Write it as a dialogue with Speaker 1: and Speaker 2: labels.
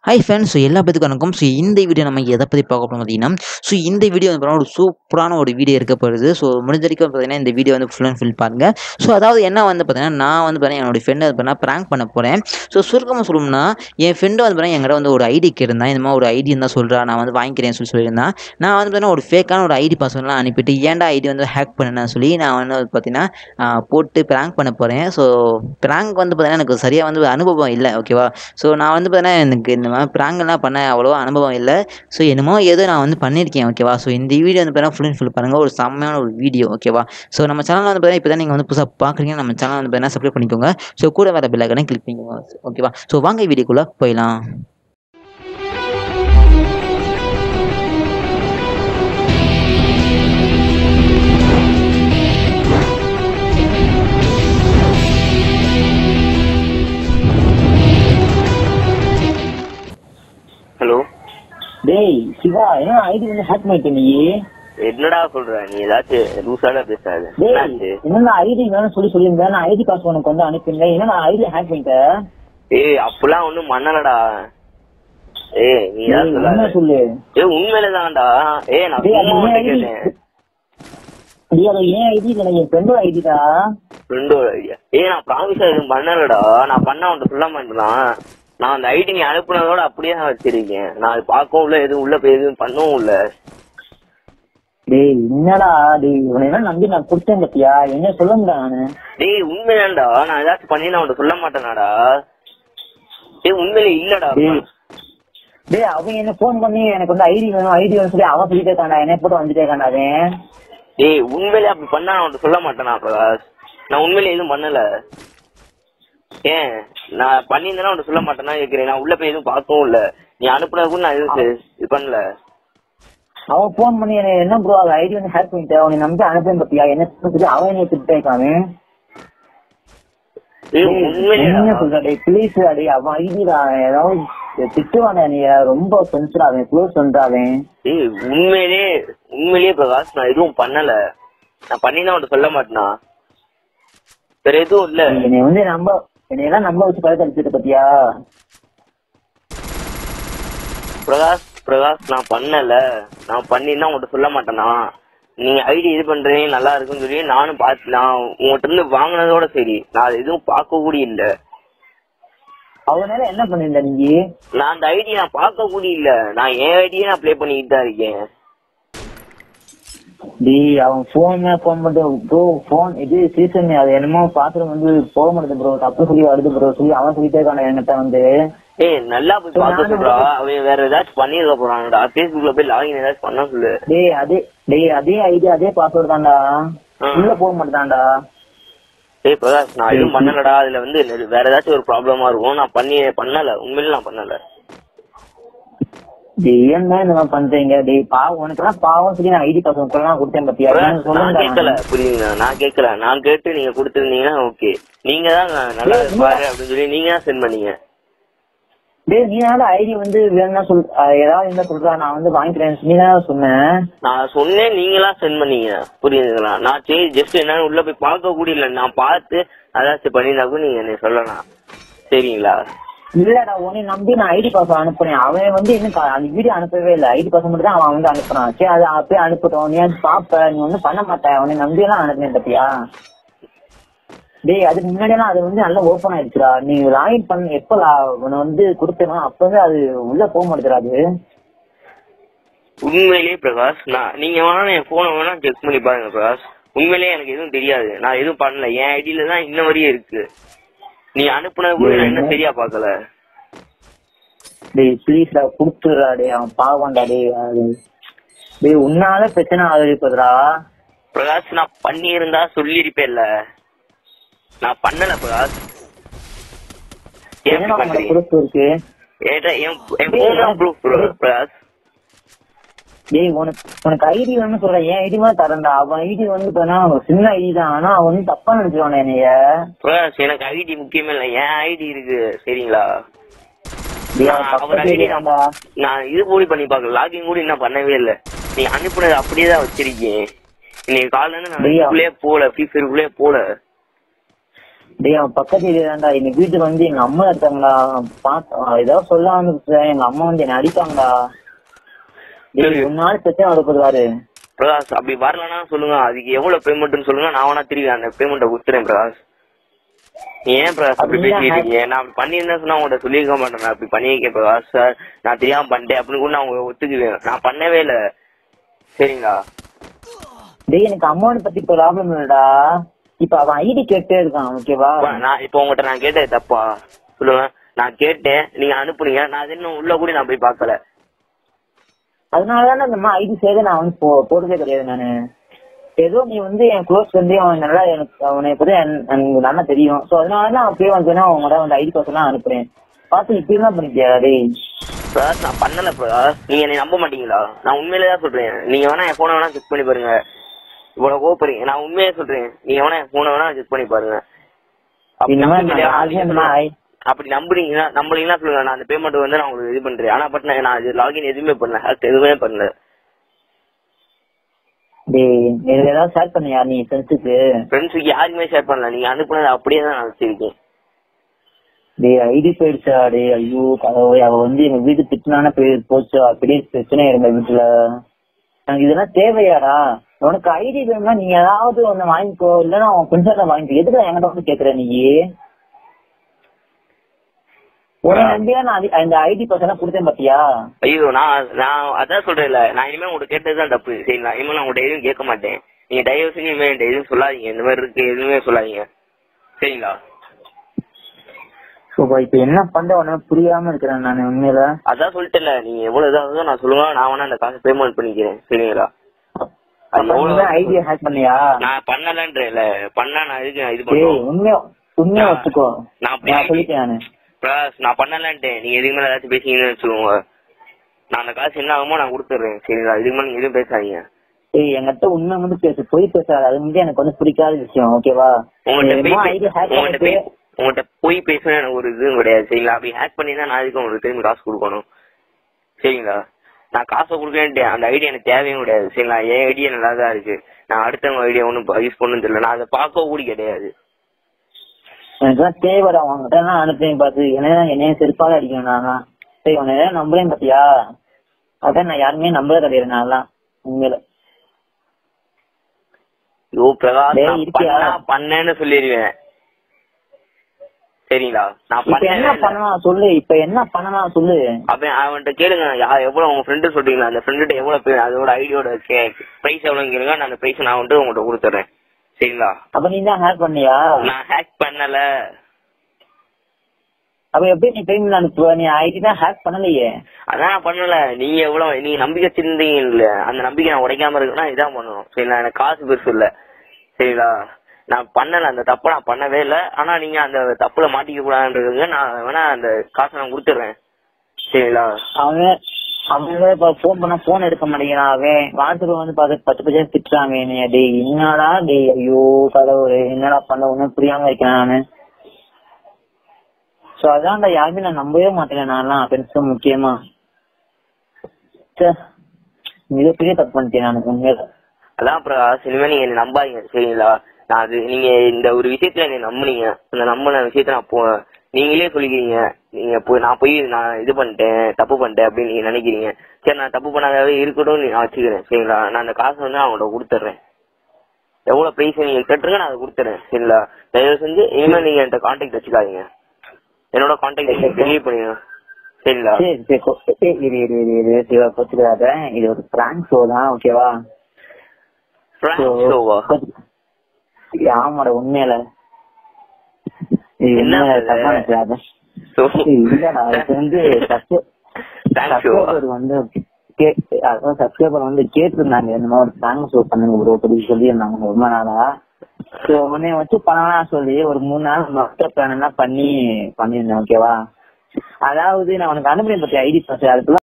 Speaker 1: Hi friends so எல்லா பேத்துக்கும் வணக்கம் ஸோ இந்த வீடியோ நம்ம எதை பற்றி பார்க்க போகிறோம் பார்த்தீங்கன்னா ஸோ இந்த வீடியோ வந்து பார்த்தீங்கன்னா ஒரு சூப்பரான ஒரு வீடியோ இருக்க போகுது ஸோ முடிஞ்ச வரைக்கும் பார்த்தீங்கன்னா இந்த வீடியோ வந்து ஃபுல் அண்ட் ஃபுல் பாருங்கள் ஸோ அதாவது என்ன வந்து பார்த்தீங்கன்னா நான் வந்து பார்த்தீங்கன்னா என்னோட ஃப்ரெண்டை வந்து பார்த்தீங்கன்னா ப்ராங்க் பண்ண போகிறேன் ஸோ சுருக்கமாக சொல்லணும்னா என் ஃப்ரெண்டு வந்து பார்த்தீங்கன்னா என்கிட்ட வந்து ஒரு ஐடி கேட்டிருந்தான் இந்த மாதிரி ஒரு ஐடி இருந்தால் சொல்கிறா நான் வந்து வாங்கிக்கிறேன்னு சொல்லி சொல்லியிருந்தான் நான் வந்து பார்த்தீங்கன்னா ஒரு ஃபேக்கான ஒரு ஐடி பாஸ்வேர்ட்லாம் அனுப்பிட்டு ஏன்டா ஐடி வந்து ஹேக் பண்ணேன்னு சொல்லி நான் வந்து பார்த்தீங்கன்னா ஆஹ், போட்டு ப்ராங்க் பண்ண போகிறேன் ஸோ ப்ராங்க் வந்து பார்த்தீங்கன்னா எனக்கு சரியாக வந்து அனுபவம் இல்லை ஓகேவா ஸோ நான் வந்து பார்த்தீங்கன்னா எனக்கு இந்த மாதிரி ப்ராங்கெல்லாம் பண்ண அவ்வளோவா அனுபவம் இல்லை ஸோ என்னமோ ஏதோ நான் வந்து பண்ணியிருக்கேன் ஓகேவா ஸோ இந்த வீடியோ வந்து பார்த்தீங்கன்னா ஃபுல் அண்ட் ஃபுல் பாருங்கள் ஒரு செம்மையான ஒரு வீடியோ ஓகேவா ஸோ நம்ம சேனல் வந்து பார்த்தீங்கன்னா இப்போ தான் நீங்கள் வந்து புதுசாக பார்க்குறீங்க நம்ம சேனல் வந்து பார்த்தீங்கன்னா சப்ஸ்கிரைப் பண்ணிக்கோங்க ஸோ கூட வர பில்லைக்கனே கிளிக் பண்ணிக்கோங்க ஓகேவா ஸோ வாங்க வீடியோக்குள்ளே போயிடலாம்
Speaker 2: ஹலோ
Speaker 3: டேய் சிவா என்ன ஐடி வந்து ஹேக் பண்ணிட்ட நீ
Speaker 2: என்னடா சொல்ற நீ ஏதாச்சும் லூசாடா பேசாத
Speaker 3: டேய்
Speaker 2: என்னாச்சு?
Speaker 3: என்னன்னா ஐடி வேணும்னு சொல்லி சொல்லியிருந்தேன் நான் ஐடி காசு உனக்கு வந்து அனுப்பியிருந்தேன் என்ன நான் ஐடி ஹேக் பண்ணிட்டேன்
Speaker 2: ஏய் அப்பெல்லாம் ஒண்ணும் பண்ணலடா ஏய் நீ
Speaker 3: டேய்,
Speaker 2: ஏதாவது
Speaker 3: என்ன
Speaker 2: சொல்லாத
Speaker 3: சொல்லு
Speaker 2: ஏய் உண்மையிலதான்டா ஏய் நான்
Speaker 3: டேய், அது
Speaker 2: சும்மா
Speaker 3: ஏன்
Speaker 2: உன்கிட்ட
Speaker 3: ID?
Speaker 2: கேட்டேன்
Speaker 3: டேய் அது ஏன் ஐடி இல்லை என் ஃப்ரெண்டோட ஐடிடா
Speaker 2: ஃப்ரெண்டோட ஐடியா ஏய் நான் ப்ராமிஸா எதுவும் பண்ணலடா நான் பண்ண உன்ட்ட சொல்ல மாட்டேன் நான் அந்த ஐடி நீ அனுப்புனதோட அப்படியே தான் வச்சிருக்கேன் நான் அது பார்க்கவும் இல்ல எதுவும் உள்ள போய் எதுவும் பண்ணவும் இல்ல
Speaker 3: டேய் என்னடா டேய் உன்னை என்ன நம்பி நான் கொடுத்தேன் பத்தியா என்ன சொல்ல முடியாது நானு
Speaker 2: டேய் உண்மைதான்டா நான் ஏதாச்சும் பண்ணி நான் உன்ட்ட சொல்ல மாட்டேனாடா டேய் உண்மையிலே இல்லடா
Speaker 3: டேய் டேய் அவன் என்ன ஃபோன் பண்ணி எனக்கு வந்து ஐடி வேணும் ஐடி வேணும் சொல்லி அவன் சொல்லிட்டே இருக்காண்டா என்னை போட்டு வந்துட்டே இருக்காண்டா அவன்
Speaker 2: டேய் உண்மையிலே அப்படி பண்ணா நான் உன்ட்ட சொல்ல மாட்டேனா பிரகாஷ் நான் உண்மையிலே எதுவும் பண்ணல ஏன் நான் பண்ணியிருந்தேன்னா உன்ட்ட சொல்ல மாட்டேனா கேக்குறேன் நான் உள்ள போய் எதுவும் பார்க்கவும் இல்ல நீ அனுப்புனது கூட நான் எதுவும் செ- இது பண்ணல
Speaker 3: அவன் ஃபோன் பண்ணி என்ன என்ன ப்ரோ அது ஐடி வந்து ஹேக் பண்ணிட்டேன் அவனை நம்பி அனுப்பேன் பத்தியா என்ன சொல்லி அவன் என்ன திட்டே இருக்கான்
Speaker 2: டேய்
Speaker 3: என்ன
Speaker 2: உண்மையிலே
Speaker 3: சொல்ற டேய் ப்ளீஸ் டேய் அவன் ஐடிடா ஏதாவது திட்டுவானே நீ ரொம்ப ஃப்ரெண்ட்ஸ்டா அவன் க்ளோஸ் ஃப்ரெண்ட் அவன்
Speaker 2: டேய் உண்மையிலே உண்மையிலேயே பிரகாஷ் நான் எதுவும் பண்ணல நான் பண்ணினா உன்ட்ட சொல்ல மாட்டேனா வேற எதுவும் இல்ல
Speaker 3: என்னை வந்து நம்ப என்னை எல்லாம் நம்ப வச்சு பழக்க அடிச்சிட்டு பத்தியா
Speaker 2: பிரகாஷ் பிரகாஷ் நான் பண்ணல நான் பண்ணினா உன்கிட்ட சொல்ல மாட்டேனா நீங்க ஐடி இது பண்றீங்க நல்லா இருக்குன்னு சொல்லி நானும் பார்த்து நான் உங்ககிட்ட இருந்து வாங்கினதோட சரி நான் அது எதுவும் பார்க்க கூட இல்ல
Speaker 3: அவனால என்ன பண்ணிருந்த நீ
Speaker 2: நான் அந்த ஐடி நான் பார்க்க கூட இல்ல நான் என் ஐடியே நான் ப்ளே பண்ணிக்கிட்டு தான் இருக்கேன்
Speaker 3: டேய் அவன் போன் போன் பண்ணிட்டு ப்ரோ போன் இது சீசன் அது என்னமோ பாத்திரம் வந்து போக மாட்டேது ப்ரோ தப்பு சொல்லி வருது ப்ரோ சொல்லி அவன் சொல்லிட்டே இருக்கான என்கிட்ட வந்து
Speaker 2: ஏய் நல்லா போய் பார்க்க சொல்றா அவன் வேற ஏதாச்சும் பண்ணிருக்க போறான்டா ஃபேஸ்புக்ல போய் லாகின் ஏதாச்சும் பண்ண சொல்லு
Speaker 3: டேய் அதே டேய் அதே ஐடி அதே பாஸ்வேர்டு தான்டா
Speaker 2: ஆ.
Speaker 3: உள்ள போக மாட்டேதான்டா
Speaker 2: ஏய் பிரகாஷ் நான் எதுவும் பண்ணலடா அதுல வந்து நெ- வேற ஏதாச்சும் ஒரு ப்ராப்ளமா இருக்கும் நான் பண்ணி பண்ணல உண்மையில நான் பண்ணல
Speaker 3: டேய் ஏன் தான் இந்த மாதிரி பண்றீங்க டேய் பாவம் உனக்கு எல்லாம் பாவம் சொல்லி நான் ஐடி பாஸ்வேர்ட் எல்லாம் கொடுத்தேன் பத்தியா
Speaker 2: பிரகாஷ்,
Speaker 3: என்ன
Speaker 2: நான் கேட்கல
Speaker 3: சொல்லுங்க
Speaker 2: புரியுதுங்க நான் கேட்கல நான் கேட்டு நீங்க கொடுத்துருந்தீங்கன்னா ஓகே நீங்க தான் நல்லா
Speaker 3: ஏய்,
Speaker 2: பாரு அப்படின்னு சொல்லி நீங்க தான் சென்ட் பண்ணீங்க
Speaker 3: டேய் நீ ஐடி வந்து வேணும்னா சொல் அஹ் ஏதாவது இருந்தா சொல்றா நான் வந்து வாங்கிக்கிறேன் நீ தான் சொன்னேன்
Speaker 2: நான் சொன்னேன் நீங்களா சென்ட் பண்ணீங்க புரியுதுங்களா நான் சரி ஜஸ்ட் என்ன உள்ள போய் பார்க்க கூட இல்ல நான் பார்த்து அதாச்சும் பண்ணியிருந்தாக்கும் நீங்க என்ன சொல்லலாம் சரிங்களா
Speaker 3: இல்லடா உன்னை நம்பி நான் ஐடி பாஸ் அனுப்புனேன் அவன் வந்து இன்னும் கா- அந்த வீடியோ அனுப்பவே இல்லை ஐடி பாஸ் மட்டும் தான் அவன் வந்து அனுப்புறான் சரி அது அப்படியே அனுப்பட்டும் நீ அது பாப்ப நீ ஒன்னும் பண்ண மாட்ட அவனை நம்பி எல்லாம் அனுப்புனேன் பத்தியா டேய் அதுக்கு முன்னாடி எல்லாம் அது வந்து நல்லா ஓப்பன் ஆயிடுச்சுடா நீ லாகின் பண்ண எப்ப லா- உன்னை வந்து கொடுத்தனோ அப்ப வந்து அது உள்ள போக மாட்டேதுடா அது
Speaker 2: உண்மையிலேயே பிரகாஷ் நான் நீங்க வேணா என் போனை வேணா செக் பண்ணி பாருங்க பிரகாஷ் உண்மையிலேயே எனக்கு எதுவும் தெரியாது நான் எதுவும் பண்ணல என் ஐடியில தான் இன்ன வரையும் இருக்கு நீ அனுப்புனது கூட நான் இன்னும் சரியா பார்க்கல
Speaker 3: டேய் ப்ளீஸ்டா கொடுத்துடுறா டேய் அவன் பாவம்டா டேய் அது டேய் உன்னால பிரச்சனை ஆகுதுடா
Speaker 2: பிரகாஷ் நான் பண்ணியிருந்தா சொல்லியிருப்பேன்ல நான் பண்ணல பிரகாஷ் ஏன்
Speaker 3: என்ன
Speaker 2: இப்படி
Speaker 3: உனக்கு
Speaker 2: பண்றீங்க?
Speaker 3: ப்ரூஃப் இருக்கு
Speaker 2: என்கிட்ட என் என் போன் தான் ப்ரூஃப் பிரகாஷ்
Speaker 3: டேய் உனக்கு உனக்கு ஐடி வேணும்னு சொல்றேன் என் ஐடி மாதிரி தரேன்டா அவன் ஐடி வந்து பார்த்தா சின்ன ஐடி தான் ஆனா அவன் வந்து தப்பா நினைச்சிருவானே என்னைய
Speaker 2: பிரகாஷ் எனக்கு ஐடி முக்கியமே இல்ல என் ஐடி இருக்கு சரிங்களா
Speaker 3: டேய், அவன்
Speaker 2: நான்
Speaker 3: தப்பா
Speaker 2: அவர் ஐடி
Speaker 3: தெரியுதாண்டா.
Speaker 2: நான் இது கூட பண்ணி பார்க்கல லாகின் கூட இன்னும் பண்ணவே இல்ல நீ அனுப்புனது அப்படியே தான் வச்சிருக்கேன் இன்னைக்கு காலைல இருந்து நான்
Speaker 3: டேய்,
Speaker 2: இதுக்குள்ளே போல ஃப்ரீ ஃபயருக்குள்ளே போல
Speaker 3: டேய் அவன் பக்கத்து ஏரியாடா எங்க வீட்டுக்கு வந்து எங்க அம்மா இருக்காங்கடா பாத்து ஏதோ சொல்ல வந்து எங்க அம்மா வந்து என்ன அடிப்பாங்கடா டேய் ஒரு நாள் பிரச்சனை வரப்படுவாரு
Speaker 2: பிரகாஷ் அப்படி வரலன்னா சொல்லுங்க அதுக்கு எவ்வளவு பேமெண்ட்னு சொல்லுங்க நான் வேணா திரும்பி அந்த பேமெண்ட்டை கொடுத்துறேன் பிரகாஷ் நீ ஏன் பிரகாஷ் அப்படி
Speaker 3: அப்படியா?
Speaker 2: பேசிட்டு இருக்கீங்க நான் அப்படி பண்ணியிருந்தேன் சொன்னா உங்கள்ட்ட சொல்லியிருக்க மாட்டேன் நான் அப்படி பண்ணியிருக்கேன் பிரகாஷ் சார் நான் தெரியாம பண்ணிட்டேன் அப்படின்னு கூட நான் உங்களை ஒத்துக்குவேன் நான் பண்ணவே இல்லை சரிங்களா
Speaker 3: டேய் எனக்கு அம்மாவை பத்தி ப்ராப்ளம் இல்லடா இப்ப அவன் ஐடி கேட்டே இருக்கான் ஓகேவா
Speaker 2: இப்ப நான் இப்போ உங்கள்கிட்ட நான் கேட்டது தப்பா சொல்லுங்க நான் கேட்டேன் நீங்க அனுப்புனீங்க நான் அது இன்னும் உள்ள கூட நான் போய் பார்க்கல
Speaker 3: அதனாலதானே இந்த மாதிரி ஐடி செய்து நான் வந்து போ- போடுறதே கிடையாது நானு ஏதோ நீ வந்து என் க்ளோஸ் ஃப்ரெண்டு அவன் நல்லா எனக்கு அவனை பத்தி என்- எனக்கு நல்லா தெரியும் சோ அதனால தான் அப்படியே வந்து அவங்களோட வந்து ஐடி பாஸ் எல்லாம் அனுப்புறேன் பார்த்து இப்படி தான் பண்ணிட்டியா டேய்
Speaker 2: பிரகாஷ் நான் பண்ணல பிரகாஷ் நீங்க என்னை நம்ப மாட்டீங்களா நான் உண்மையிலே தான் சொல்றேன் நீங்க வேணா என் போனை வேணா செக் பண்ணி பாருங்க இவ்வளவு கோவப்படுறீங்க நான் உண்மையே சொல்றேன் நீங்க வேணா என் போனை வேணா செக் பண்ணி பாருங்க அப்படி
Speaker 3: இந்த மாதிரி
Speaker 2: நம்புறீங்களா?
Speaker 3: நான்
Speaker 2: நீங்க
Speaker 3: ஆல்ரெடி
Speaker 2: சொல்லுங்க.
Speaker 3: நான்
Speaker 2: அப்படி நம்புறீங்கன்னா நம்பலீங்கன்னா சொல்லுங்க நான் அந்த பேமெண்ட் வந்து நான் உங்களுக்கு இது பண்றேன் ஆனா பட் நான் நான் லாகின் எதுவுமே பண்ணல hack எதுவுமே பண்ணல
Speaker 3: டேய் எனக்கு ஏதாவது ஷேர் பண்ணியா நீ ஃப்ரெண்ட்ஸுக்கு
Speaker 2: ஃப்ரெண்ட்ஸுக்கு யாருக்குமே ஷேர் பண்ணல நீங்க அனுப்புனது அப்படியே தான் நான் வச்சிருக்கேன்
Speaker 3: டேய் ஐடி போயிடுச்சா டேய் ஐயோ கடவுளே அவ வந்து எங்க வீடு திட்டினான போய் போச்சு அப்படியே பிரச்சனை இருந்த வீட்டுல எனக்கு இதெல்லாம் தேவையாடா உனக்கு ஐடி வேணும்னா நீ ஏதாவது ஒண்ணு வாங்கிக்கோ இல்லன்னா உன் ஃப்ரெண்ட்ஸ் வாங்கிக்கோ எதுக்கு என்கிட்ட வந்து கேக்குற நீ உன நம்பியா நான் அது- அந்த ஐடி பர்சனா கொடுத்தேன் பாத்தியா
Speaker 2: ஐயோ நான் நான் அதான் சொல்றேன்ல நான் இனிமே உங்களுக்கு கேட்டதுதான் தப்பு சரிங்களா இனிமே நான் உங்கள்ட்ட எதுவும் கேட்க மாட்டேன் நீங்க தயவு செஞ்சு இனிமே என்கிட்ட எதுவும் சொல்லாதீங்க இந்த மாதிரி இருக்கு எதுவுமே சொல்லாதீங்க சரிங்களா
Speaker 3: சோ இப்ப என்ன பண்ற உடனே புரியாம இருக்கிறேன் நான் உண்மையில
Speaker 2: அதான் சொல்லிட்டேன்ல நீங்க எவ்வளவு இதாகுதோ நான் சொல்லுங்க நான் வேணா அந்த காசு பேமெண்ட் பண்ணிக்கிறேன் சரிங்களா அது எவ்வளவு
Speaker 3: ஐடியா ஹேக் பண்ணியா
Speaker 2: நான் பண்ணலன்றேன்ல பண்ணா நான் இதுக்கு நான் இது
Speaker 3: டேய்
Speaker 2: பண்ணுவோம்
Speaker 3: உண்மையா உண்மையா வச்சுக்கோ
Speaker 2: நான் அப்படி
Speaker 3: நான் சொல்லிட்டேன் நானு
Speaker 2: பிரகாஷ் நான் பண்ணலன்ட்டேன் நீங்க எதுக்கு மேல ஏதாச்சும் பேசிங்கன்னு வச்சுக்கோங்க நான் அந்த காசு என்ன ஆகுமோ நான் கொடுத்துட்றேன் சரிங்களா இதுக்கு மேல நீங்க எதுவும் பேசாதீங்க
Speaker 3: ஏய் என்கிட்ட உண்மை வந்து பேசு பொய் பேசாத அது வந்து எனக்கு வந்து பிடிக்காத விஷயம் ஓகேவா
Speaker 2: உங்கள்கிட்ட போய்
Speaker 3: ஐடி ஹேக்
Speaker 2: உங்கள்கிட்ட
Speaker 3: பண்ணிட்டு
Speaker 2: போய் உங்கள்கிட்ட போய் பேசணும் எனக்கு ஒரு இதுவும் கிடையாது சரிங்களா அப்படி ஹேக் பண்ணி தான் நான் இதுக்கு உங்களுக்கு திரும்பி காசு கொடுக்கணும் சரிங்களா நான் காசை கொடுக்கேன்ட்டேன் அந்த ஐடியா எனக்கு தேவையும் கிடையாது சரிங்களா என் ஐடியா நல்லா தான் இருக்கு நான் அடுத்தவங்க ஐடியா ஒன்றும் யூஸ் பண்ணணும் தெரியல நான் அதை பார்க்க கூட கிடையாது
Speaker 3: எனக்கு தான் தேவைடா உங்ககிட்ட நான் அனுப்புறேன் பார்த்து என்ன என்னைய செருப்பால அடிக்கணும் நான் சரி உன்னை ஏதாவது நம்புறேன் பாத்தியா அதான் நான் யாருமே நம்பவே கிடையாது நான் உண்மையில
Speaker 2: யோ பிரகாஷ்
Speaker 3: டேய்,
Speaker 2: நான்
Speaker 3: இருக்கியா?
Speaker 2: பண்ணா பண்ணேன்னு சொல்லிடுவேன் சரிங்களா நான்
Speaker 3: இப்ப என்ன
Speaker 2: பண்ணேன்
Speaker 3: பண்ணலாம் சொல்லு இப்ப என்ன பண்ணலாம் சொல்லு
Speaker 2: அப்ப அவன்கிட்ட கேளுங்க யா எவ்வளவு உங்க ஃப்ரெண்டு சொல்றீங்களா அந்த ஃப்ரெண்டுகிட்ட எவ்வளவு பே- அதோட ஐடியோட பிரைஸ் எவ்வளவு கேளுங்க நான் அந்த பிரைஸ் நான் வந்துட்டு உங்கள்கிட்ட கொடுத்துறேன் சரிங்களா
Speaker 3: அப்ப நீ தான் ஹேக் பண்ணியா
Speaker 2: நான் ஹேக் பண்ணல
Speaker 3: அப்ப எப்படி நீ பேமெண்ட் அனுப்புவ நீ ஐடி தான் ஹேக் பண்ணலையே
Speaker 2: அதான் நான் பண்ணல நீங்க எவ்வளவு நீங்க நம்பிக்கை வச்சிருந்தீங்க இல்ல அந்த நம்பிக்கை நான் உடைக்காம இருக்குன்னா இதான் பண்ணணும் சரிங்களா எனக்கு காசு பெருசு இல்ல சரிங்களா நான் பண்ணல அந்த தப்பை நான் பண்ணவே இல்ல ஆனா நீங்க அந்த தப்புல மாட்டிக்க கூடாதுன்றதுங்க நான் வேணா அந்த காசை நான் கொடுத்துறேன் சரிங்களா
Speaker 3: அவன் அவன் இப்ப போன் பண்ணா போன் எடுக்க மாட்டேங்கிறான் அவன் வாட்ஸ்அப்ல வந்து பார்த்து பத்து பச்சை திட்டுறாங்க என்னைய டேய் என்னடா டேய் ஐயோ கடவுளே என்னடா பண்ண ஒண்ணும் புரியாம இருக்கேன் நானு சோ அதான்டா யாருமே நான் நம்பவே மாட்டேன் நான்லாம் ஃப்ரெண்ட்ஸ் முக்கியமா ச்சே, மிகப்பெரிய தப்பு பண்ணிட்டேன் நான் உண்மையில
Speaker 2: அதான் பிரகாஷ் இனிமே நீங்க என்னை நம்பாதீங்க சரிங்களா நான் அது நீங்க இந்த ஒரு விஷயத்துல என்னை நம்புனீங்க அந்த நம்பின விஷயத்த நான் போ நீங்களே சொல்லிக்கிறீங்க நீங்க போய் நான் போய் நான் இது பண்ணிட்டேன் தப்பு பண்ணிட்டேன் அப்படின்னு நீங்க நினைக்கிறீங்க சரி நான் தப்பு பண்ணாதவே இருக்கட்டும் நான் வச்சுக்கிறேன் சரிங்களா நான் அந்த காசை வந்து அவங்கள்ட்ட கொடுத்துட்றேன் எவ்வளவு பிரைஸ் நீங்க கேட்டுருங்க நான் அதை கொடுத்துறேன் சரிங்களா தயவு செஞ்சு இனிமேல் நீங்க என்கிட்ட கான்டாக்ட் வச்சுக்காதீங்க என்னோட கான்டாக்ட் டெலீட் பண்ணிடுங்க சரிங்களா
Speaker 3: சரி சரி கொ- சரி, இரு இரு இரு இரு சிவா கொச்சுக்காத இது ஒரு பிராங்க் ஷோ தான் ஓகேவா
Speaker 2: Prank show-வா?
Speaker 3: ஆமாடா உண்மையில இது
Speaker 2: என்ன
Speaker 3: உண்மையில
Speaker 2: இது?
Speaker 3: தப்பா நினைக்காத.
Speaker 2: So,
Speaker 3: ஏய், இல்லடா இது வந்து
Speaker 2: Prank show-வா?
Speaker 3: சப்ஸ்கிரைபர் வந்து கே- அதான் சப்ஸ்கிரைபர் வந்து கேட்டிருந்தாங்க இந்த மாதிரி ஒரு பிராங்க் ஷோ பண்ணுங்க ப்ரோ சொல்லி சொல்லியிருந்தாங்க ரொம்ப நாளா ஸோ உடனே வச்சு பண்ணலாம் சொல்லி ஒரு மூணு நாள் மொத்த பிளான் எல்லாம் பண்ணி பண்ணியிருந்தேன் ஓகேவா அதாவது நான் உனக்கு அனுப்புறேன் பத்தி ஐடி பாஸ் அதுக்குள்ள